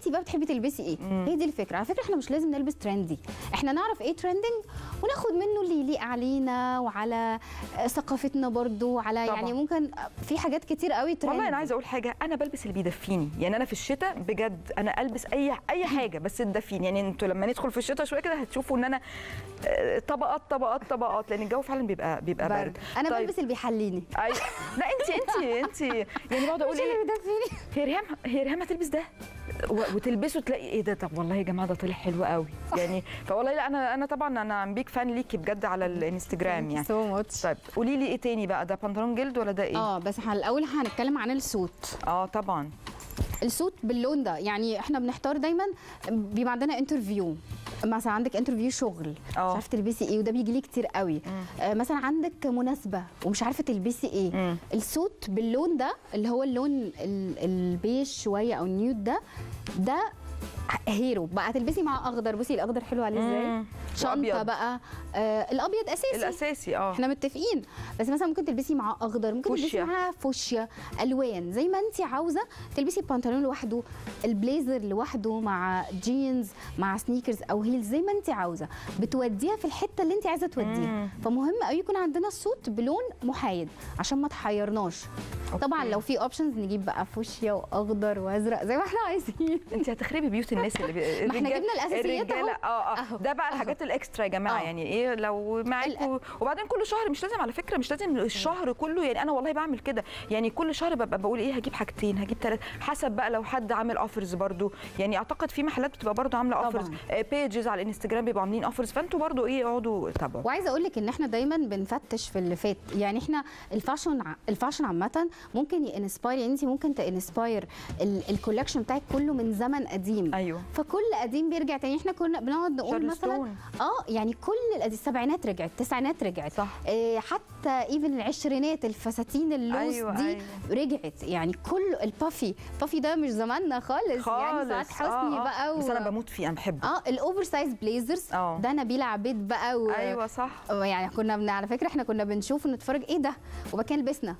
انت بقى بتحبي تلبسي ايه هي دي الفكره على فكره احنا مش لازم نلبس ترندي احنا نعرف ايه ترندنج وناخد منه اللي يليق علينا وعلى آه، ثقافتنا برضو على طبعا. يعني ممكن في حاجات كتير قوي ترند والله انا عايزه اقول حاجه انا بلبس اللي بيدفيني يعني انا في الشتاء بجد انا البس اي اي حاجه بس تدفيني يعني انتوا لما ندخل في الشتاء شويه كده هتشوفوا ان انا آه، طبقات طبقات طبقات لان الجو فعلا بيبقى بيبقى برد برد انا طيب. بلبس اللي بيحليني ايوه لا انت انت انت يعني بقعد اقول مش اللي ايه بيدفيني هي ريهام هي ريهام هتلبس ده و- وتلبسه تلاقي ايه ده طب والله يا جماعه ده طلع حلو قوي يعني فوالله لا انا انا طبعا انا ام بيك فان ليكي بجد على الانستجرام يعني سو ماتش طيب قولي لي ايه تاني بقى ده بنطلون جلد ولا ده ايه اه بس احنا الاول هنتكلم عن السوت اه طبعا السوت باللون ده يعني احنا بنحتار دايما بيبقى عندنا انترفيو مثلا عندك انترفيو شغل مش اه. عارفه تلبسي ايه وده بيجي لي كتير قوي آه مثلا عندك مناسبه ومش عارفه تلبسي ايه مم. السوت باللون ده اللي هو اللون ال- البيج شويه او النيود ده ده هيرو بقى تلبسي معاه اخضر بصي الاخضر حلو عليه ازاي مم. شنطه وأبيض. بقى آه الابيض اساسي الاساسي اه احنا متفقين بس مثلا ممكن تلبسي معاه اخضر ممكن تلبسي فوشيا. معاه فوشيا الوان زي ما انت عاوزه تلبسي البنطلون لوحده البليزر لوحده مع جينز مع سنيكرز او هيلز زي ما انت عاوزه بتوديها في الحته اللي انت عايزه توديها مم. فمهم قوي يكون عندنا الصوت بلون محايد عشان ما تحيرناش طبعا أوكي. لو في اوبشنز نجيب بقى فوشيا واخضر وازرق زي ما احنا عايزين انت هتخربي بيوت الناس اللي بي... ما احنا الرجال- جبنا الأساسيات الرجاله أهو. اه اه أهو. ده بقى أهو. الحاجات الاكسترا يا جماعه اه. يعني ايه لو معاكوا وبعدين كل شهر مش لازم على فكره مش لازم الشهر كله يعني انا والله بعمل كده يعني كل شهر ببقى بقول ايه هجيب حاجتين هجيب ثلاث حسب بقى لو حد عامل اوفرز برضو يعني اعتقد في محلات بتبقى برضو عامله طبعاً. اوفرز بيجز على الانستجرام بيبقوا عاملين اوفرز فانتوا برضو ايه اقعدوا تابعوا وعايزه اقول لك ان احنا دايما بنفتش في اللي فات يعني احنا الفاشن ع- الفاشن عامه ممكن ينسباير يعني انت ممكن تنسباير الكولكشن بتاعك كله من زمن قديم ايوه فكل قديم بيرجع تاني احنا كنا بنقعد نقول مثلا شارلستون. اه يعني كل الأد- السبعينات رجعت التسعينات رجعت صح. آه حتى ايفن العشرينات الفساتين اللوز أيوة، دي أيوة. رجعت يعني كل البافي بافي ده مش زماننا خالص, يعني سعاد خالص حسني آه، آه. بقى بس و... انا بموت فيه انا بحبه اه الاوفر سايز بليزرز اه. ده نبيل عبيد بقى و... ايوه صح يعني كنا بن... على فكره احنا كنا بنشوف ونتفرج ايه ده وبقى كان لبسنا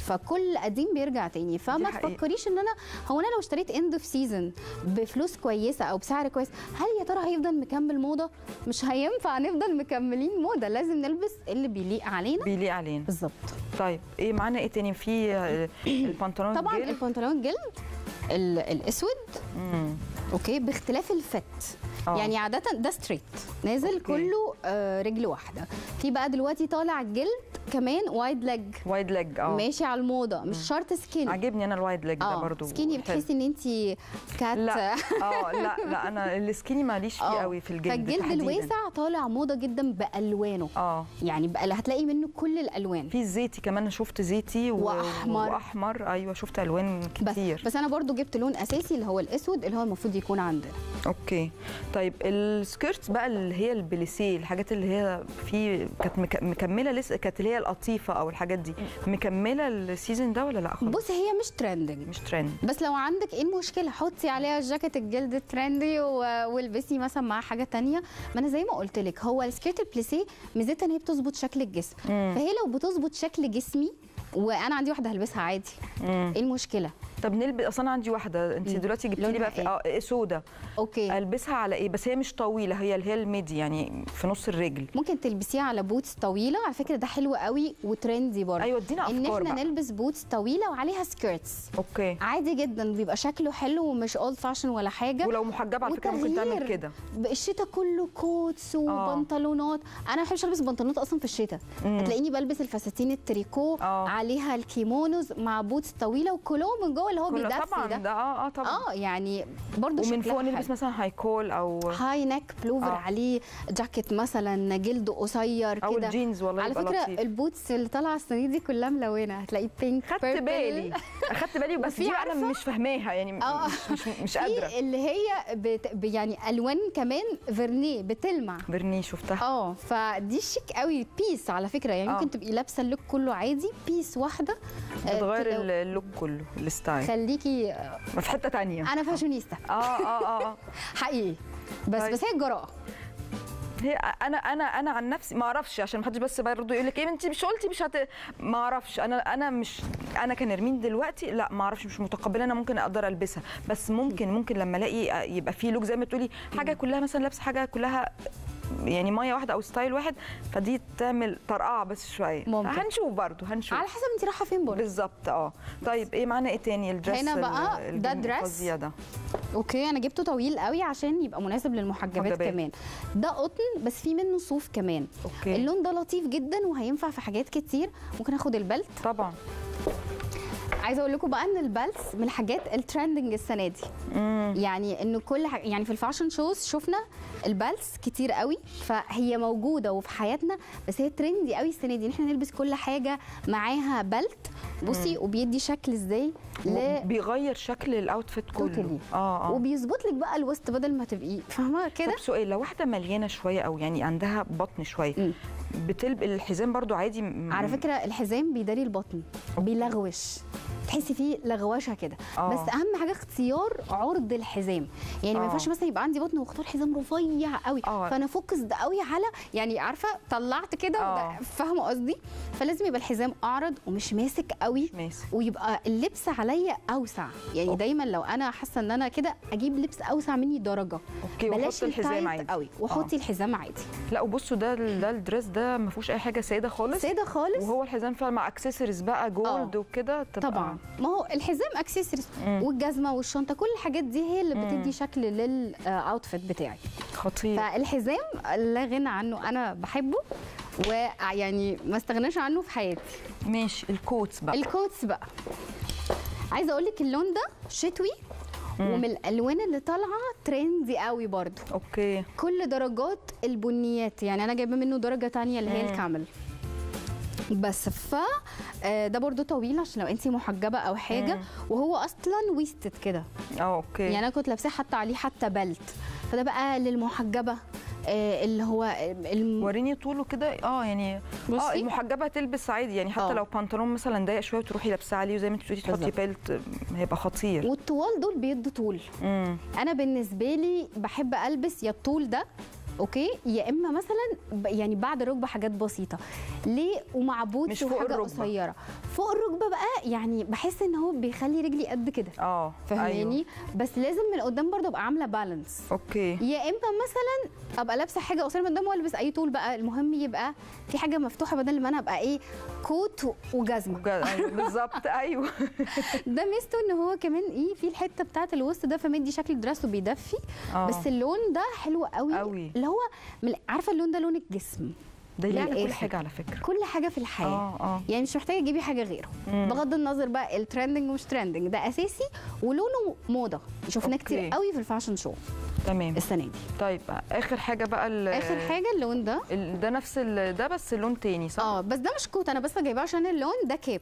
فكل قديم بيرجع تاني فما حقيقة. تفكريش ان انا هو انا لو اشتريت اند اوف سيزون بفلوس كويسه او بسعر كويس هل يا ترى هيفضل مكمل موضه مش هينفع نفضل مكملين موضه لازم نلبس اللي بيليق علينا بيليق علينا بالظبط طيب ايه معانا ايه تاني في آه، البنطلون طبعا الجلد. البنطلون جلد ال- الاسود مم. اوكي باختلاف الفت آه. يعني عاده ده ستريت نازل أوكي. كله آه رجل واحده في بقى دلوقتي طالع جلد كمان وايد ليج وايد ليج اه ماشي على الموضه مش شرط سكيني عاجبني انا الوايد ليج ده برضو سكيني حلو. بتحسي ان انت كات لا اه لا لا انا السكيني ماليش فيه آه. قوي في الجلد فالجلد تحديداً. الواسع طالع موضه جدا بالوانه اه يعني بقى هتلاقي منه كل الالوان في الزيتي كمان أنا شفت زيتي و... وأحمر. واحمر ايوه شفت الوان بس كتير بس انا برضو جبت لون اساسي اللي هو الاسود اللي هو المفروض يكون عندنا اوكي طيب السكيرتس بقى اللي هي البليسيه الحاجات اللي هي في كانت مك... مكمله لسه كانت اللي هي القطيفه او الحاجات دي مكمله السيزون ده ولا لا خالص بص هي مش ترندنج مش ترند بس لو عندك ايه المشكله حطي عليها جاكيت الجلد الترندي و- والبسي مثلا معاه حاجه تانية ما انا زي ما قلت لك هو السكيرت البليسيه ميزتها ان هي بتظبط شكل الجسم مم. فهي لو بتظبط شكل جسمي وانا عندي واحده هلبسها عادي مم. ايه المشكله طب نلبس اصلا أنا عندي واحده انت مم. دلوقتي جبتي لي لونها بقى في إيه؟ اه سودا اوكي البسها على ايه بس هي مش طويله هي اللي هي الميدي يعني في نص الرجل ممكن تلبسيها على بوتس طويله على فكره ده حلو قوي وترندي برضه ايوه ادينا ان افكار احنا بقى نلبس بوتس طويله وعليها سكيرتس اوكي عادي جدا بيبقى شكله حلو ومش اولد فاشن ولا حاجه ولو محجبه على فكره ممكن تعمل وتغيير. كده الشتاء كله كوتس وبنطلونات انا ما بحبش البس بنطلونات اصلا في الشتاء مم. هتلاقيني بلبس الفساتين التريكو آه. عليها الكيمونوز مع بوتس طويله وكلو من جوه اللي هو كلها بيدفي طبعا ده ده اه اه طبعا اه يعني برضو ومن شكلها فوق نلبس حلو. مثلا هاي كول او هاي نيك بلوفر آه. عليه جاكيت مثلا جلد قصير او كده الجينز والله على يبقى فكره لطيف. البوتس اللي طالعه السنه دي كلها ملونه هتلاقي بينك خدت purple. بالي اخدت بالي بس وفي دي انا عارفة؟ مش فاهماها يعني آه. مش مش, مش قادره في اللي هي بت... ب- يعني الوان كمان فيرنيه بتلمع برني شفتها اه فدي شيك قوي بيس على فكره يعني آه. ممكن تبقي لابسه اللوك كله عادي بيس واحده آه، بتغير تلو- ال- اللوك كله الستايل خليكي آه، في حته تانية انا فاشونيستا اه اه اه اه حقيقي بس طيب. بس هي الجراءه هي انا انا انا عن نفسي ما اعرفش عشان ما حدش بس برضه يقول لك ايه انت مش قلتي مش هت ما اعرفش انا انا مش انا كنرمين دلوقتي لا ما اعرفش مش متقبله انا ممكن اقدر البسها بس ممكن ممكن لما الاقي يبقى في لوك زي ما تقولي حاجه كلها مثلا لابسه حاجه كلها يعني ميه واحده او ستايل واحد فدي تعمل طرقعه بس شويه ممكن. هنشوف برضه هنشوف على حسب انت رايحه فين برضه بالظبط اه طيب ايه معانا ايه تاني الدريس هنا بقى ال- ده الجم- دريس. الفظيع ده اوكي انا جبته طويل قوي عشان يبقى مناسب للمحجبات محجبات. كمان ده قطن بس في منه صوف كمان اوكي اللون ده لطيف جدا وهينفع في حاجات كتير ممكن اخد البلت طبعا عايزه اقول لكم بقى ان البلتس من الحاجات الترندنج السنه دي امم يعني انه كل حاجة يعني في الفاشن شوز شفنا البلس كتير قوي فهي موجوده وفي حياتنا بس هي ترندي قوي السنه دي ان احنا نلبس كل حاجه معاها بلت بصي وبيدي شكل ازاي ل بيغير شكل الاوتفيت كله Totally. اه اه وبيظبط لك بقى الوسط بدل ما تبقي فاهمه كده طب سؤال لو واحده مليانه شويه او يعني عندها بطن شويه مم. بتلب الحزام برضو عادي م- على فكره الحزام بيداري البطن بيلغوش تحسي فيه لغوشه كده آه. بس اهم حاجه اختيار عرض الحزام يعني ما آه. ينفعش مثلا يبقى عندي بطن واختار حزام رفيع قوي آه. فانا فوكس ده قوي على يعني عارفه طلعت كده آه. وده- فاهمه قصدي فلازم يبقى الحزام اعرض ومش ماسك قوي ماسك ويبقى اللبس عليا اوسع يعني أوكي. دايما لو انا حاسه ان انا كده اجيب لبس اوسع مني درجه اوكي بلاش وحط الحزام التايت عادي قوي وحطي الحزام عادي لا وبصوا ده ده الدريس ده ما فيهوش اي حاجه ساده خالص ساده خالص وهو الحزام فعلا مع اكسسوارز بقى جولد آه. وكده تبقى- طبعا ما هو الحزام اكسسوارز مم. والجزمه والشنطه كل الحاجات دي هي اللي مم. بتدي شكل للاوتفيت بتاعي خطير فالحزام لا غنى عنه انا بحبه ويعني ما استغناش عنه في حياتي ماشي الكوتس بقى الكوتس بقى عايزه اقول لك اللون ده شتوي ومن الالوان اللي طالعه ترندي قوي برضو اوكي كل درجات البنيات يعني انا جايبه منه درجه تانية اللي هي مم. الكامل بس ف آه، ده برضو طويل عشان لو انت محجبه او حاجه مم. وهو اصلا ويستد كده اه اوكي يعني انا كنت لابساه حتى عليه حتى بلت فده بقى للمحجبه آه، اللي هو الم... وريني طوله كده اه يعني اه بصي المحجبه تلبس عادي يعني حتى آه. لو بنطلون مثلا ضيق شويه وتروحي لابساه عليه وزي ما انت بتقولي تحطي بالظبط. بيلت هيبقى خطير والطوال دول بيدوا طول امم انا بالنسبه لي بحب البس يا الطول ده اوكي يا اما مثلا ب- يعني بعد الركبه حاجات بسيطه ليه ومع مش بوتس فوق وحاجه الركبة. قصيره فوق الركبه بقى يعني بحس ان هو بيخلي رجلي قد كده اه فاهماني أيوه. بس لازم من قدام برضه ابقى عامله بالانس اوكي يا اما مثلا ابقى لابسه حاجه قصيره من قدام والبس اي طول بقى المهم يبقى في حاجه مفتوحه بدل ما انا ابقى ايه كوت و- وجزمه بجد، أيوه بالظبط ايوه ده ميزته ان هو كمان ايه في الحته بتاعه الوسط ده فمدي شكل دراس وبيدفي آه. بس اللون ده حلو قوي قوي. اللي هو من- عارفه اللون ده لون الجسم ده يليق على كل للآخر. حاجه على فكره كل حاجه في الحياه اه اه يعني مش محتاجه تجيبي حاجه غيره مم. بغض النظر بقى الترندنج ومش ترندنج ده اساسي ولونه موضه شفناه أوكي. كتير قوي في الفاشن شو تمام السنه دي طيب اخر حاجه بقى ال- اخر حاجه اللون ده ال- ده نفس ال- ده بس لون تاني صح اه بس ده مش كوت انا بس جايباه عشان اللون ده كيب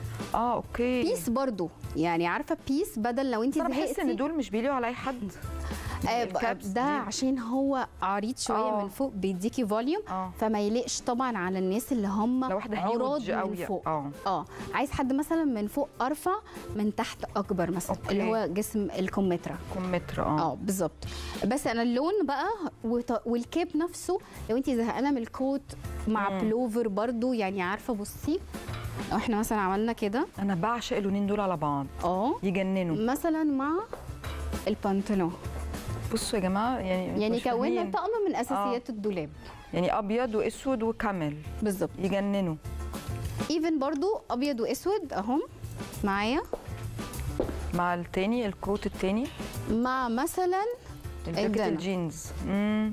اه اوكي بيس برضو يعني عارفه بيس بدل لو انت بس انا بحس ان زهقتي دول مش بيليقوا على اي حد آه، ب- الكابس ده دي. عشان هو عريض شويه آه. من فوق بيديكي فوليوم اه فما يليقش طبعا على الناس اللي هم لو واحده عراض هيوج من قوي فوق اه اه عايز حد مثلا من فوق ارفع من تحت اكبر مثلا أوكي. اللي هو جسم الكمثرى كمثرى اه اه بالظبط بس انا اللون بقى وط- والكيب نفسه لو انت زهقانه من الكوت مع مم. بلوفر برضو يعني عارفه بصي لو احنا مثلا عملنا كده انا بعشق اللونين دول على بعض اه يجننوا مثلا مع البنطلون بصوا يا جماعه يعني انتوا يعني مش كونا فاهمين. طقم من اساسيات الدولاب يعني ابيض واسود وكامل بالظبط يجننوا ايفن برضو ابيض واسود اهم معايا مع التاني الكوت التاني مع مثلا الجاكيت الدانا. الجينز امم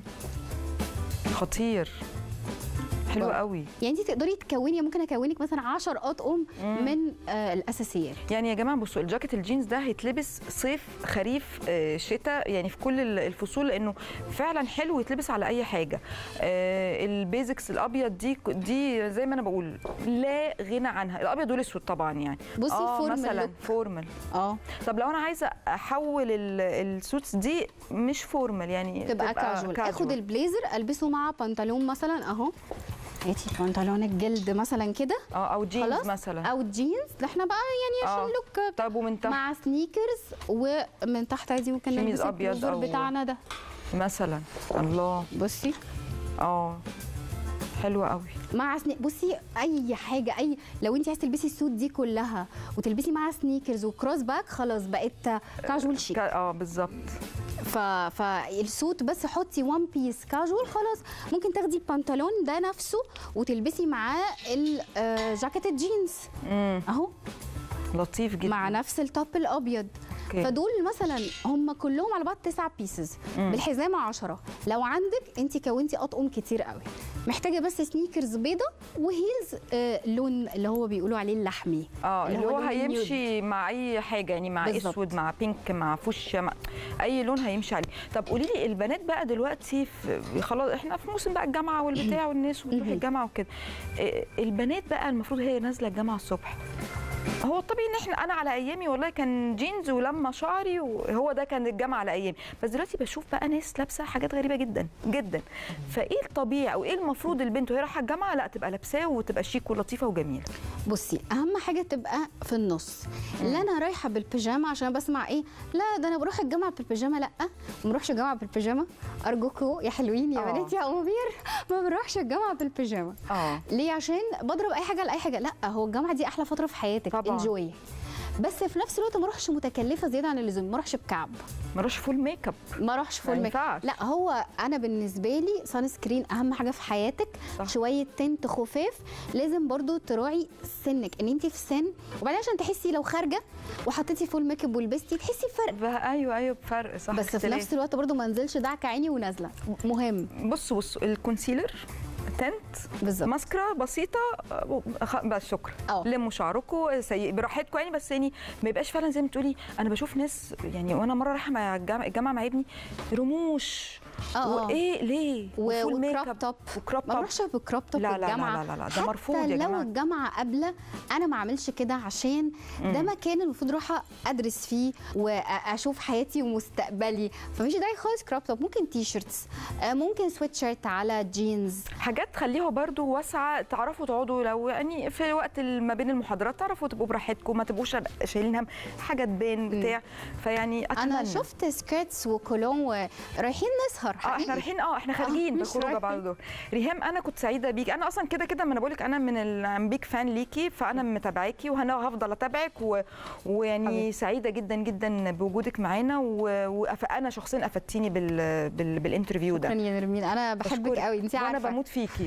خطير حلو برضه. قوي يعني انت تقدري تكوني ممكن اكونك مثلا 10 اطقم مم. من آه الاساسيات يعني يا جماعه بصوا الجاكيت الجينز ده هيتلبس صيف خريف آه، شتاء يعني في كل ال- الفصول لانه فعلا حلو يتلبس على اي حاجه آه، البيزكس الابيض دي دي زي ما انا بقول لا غنى عنها الابيض والاسود طبعا يعني بصي اه فورمال مثلا لوك. فورمال اه طب لو انا عايزه احول ال- السوتس دي مش فورمال يعني تبقى كاجوال اخد casual. البليزر البسه مع بنطلون مثلا اهو هاتي بنطلون الجلد مثلا كده اه او جينز خلاص مثلا او جينز احنا بقى يعني عشان آه. لوك طب ومن تحت مع سنيكرز ومن تحت عادي ممكن شميز نلبس أبيض البلوفر أو- بتاعنا ده مثلا الله بصي اه حلوه قوي مع سني... بصي اي حاجه اي لو انت عايزه تلبسي السوت دي كلها وتلبسي معاها سنيكرز وكروس باك خلاص بقت كاجوال شيك كا- اه بالظبط ف... فالسوت بس حطي وان بيس كاجوال خلاص ممكن تاخدي البنطلون ده نفسه وتلبسي معاه الجاكيت الجينز امم اهو لطيف جدا مع نفس التوب الابيض أوكي. فدول مثلا هم كلهم على بعض تسعة بيسز مم. بالحزامه 10 لو عندك انت كونتي اطقم كتير قوي محتاجه بس سنيكرز بيضه وهيلز آه لون اللي هو بيقولوا عليه اللحمي اه اللي هو لون النيود. هيمشي مع اي حاجه يعني مع بالظبط. اسود مع بينك مع فوشيا مع اي لون هيمشي عليه طب قولي لي البنات بقى دلوقتي في خلاص احنا في موسم بقى الجامعه والبتاع والناس وبتروح مهم. الجامعه وكده إيه، البنات بقى المفروض هي نازله الجامعه الصبح هو الطبيعي ان احنا انا على ايامي والله كان جينز ولما شعري وهو ده كان الجامعه على ايامي بس دلوقتي بشوف بقى ناس لابسه حاجات غريبه جدا جدا فايه الطبيعي او ايه المفروض البنت وهي رايحه الجامعه لا تبقى لابساه وتبقى شيك ولطيفه وجميله بصي اهم حاجه تبقى في النص لا انا رايحه بالبيجامه عشان بسمع ايه لا ده انا بروح الجامعه بالبيجامه لا ما بروحش الجامعه بالبيجامه ارجوكوا يا حلوين يا آه. بنات يا امير ما بروحش الجامعه بالبيجامه اه ليه عشان بضرب اي حاجه لاي حاجه لا هو الجامعه دي احلى فتره في حياتك طبعاً. انجوي بس في نفس الوقت ما اروحش متكلفه زياده عن اللزوم ما اروحش بكعب ملوش فول ميك اب ما اروحش ما فول ميك ينفعش. لا هو انا بالنسبه لي سان سكرين اهم حاجه في حياتك صح. شويه تنت خفاف لازم برضو تراعي سنك ان انت في سن وبعدين عشان تحسي لو خارجه وحطيتي فول ميك اب ولبستي تحسي بفرق بقى ايوه ايوه بفرق صح بس في اختلاف. نفس الوقت برضو ما انزلش دعك عيني ونازله مهم بصوا بصوا الكونسيلر تنت بالظبط ماسكرا بسيطه آه، خ- بس شكرا اه. لموا شعركم سي... براحتكم يعني بس يعني ما يبقاش فعلا زي ما تقولي انا بشوف ناس يعني وانا مره رايحه مع الجامعه, الجامعة مع ابني رموش اه اه وايه ليه و- وفول ميك وكروب اب توب وكروب ما توب بروحش بكروب توب لا لا لا الجامعه لا لا لا، ده حتى مرفوض يا لو جماعة. الجامعه قابله انا ما اعملش كده عشان ده مكان المفروض اروح ادرس فيه واشوف حياتي ومستقبلي فمفيش داعي خالص كروب توب ممكن تي شيرتس ممكن سويت شيرت على جينز حاجات خليها برضو واسعه تعرفوا تقعدوا لو يعني في وقت ال- ما بين المحاضرات تعرفوا تبقوا براحتكم ما تبقوش شايلين هم حاجه تبان بتاع فيعني اتمنى انا شفت سكيرتس وكولون ورايحين نسهر اه احنا حقيقي. رايحين اه احنا خارجين مش بالخروجه رايحين. بعد الظهر ريهام انا كنت سعيده بيك انا اصلا كده كده ما انا بقول لك انا من ال بيك فان ليكي فانا متابعاكي وهنا هفضل اتابعك و... ويعني حبيبتي. سعيده جدا جدا بوجودك معانا وانا شخصيا افدتيني بال... بال... بالانترفيو شكرا ده يا نرمين انا بحبك بشكرك. قوي انت وانا عارفه بموت فيكي